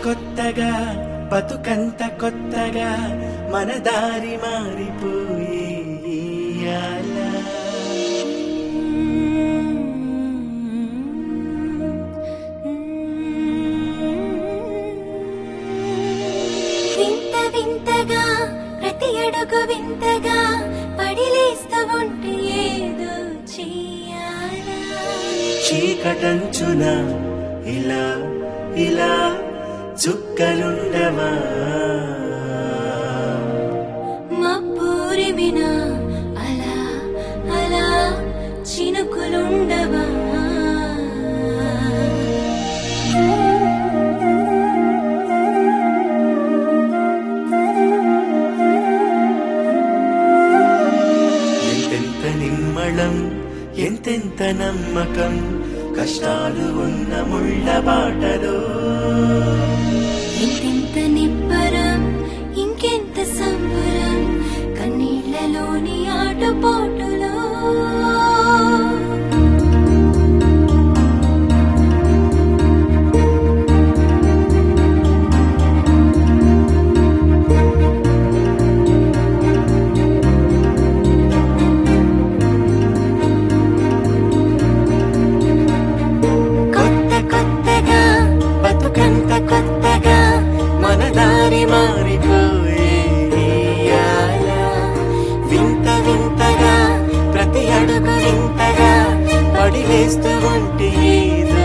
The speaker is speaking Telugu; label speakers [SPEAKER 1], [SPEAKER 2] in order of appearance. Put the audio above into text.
[SPEAKER 1] కొత్తగా బతుకంత కొత్తగా మన దారి మారిపోయి ఇయ్యాలా.
[SPEAKER 2] వింత వింతగా ప్రతి అడుగు వింతగా పడిలేస్తూ ఉంటే ఏదో చెయ్యాలా
[SPEAKER 1] చీకటంచున ఇలా ఇలా చుక్కలుండవా
[SPEAKER 2] మబ్బూరిమిన అలా అలా చినుకులుండవా
[SPEAKER 1] ఎంతెంత నిమ్మళం ఎంతెంత నమ్మకం కష్టాలు ఉన్న ముళ్ళ బాటలో
[SPEAKER 2] ఇంకెంత నిబ్బరం ఇంకెంత సంబరం కన్నీళ్లలోని ఆటుపోటులో
[SPEAKER 1] కొత్త కొత్తగా బతుకంత కొత్తగా మన దారి మారిపోయే ఇయ్యాలా. వింత వింతగా ప్రతి అడుగు వింతగా పడి వేస్తూ ఉంటే ఏదో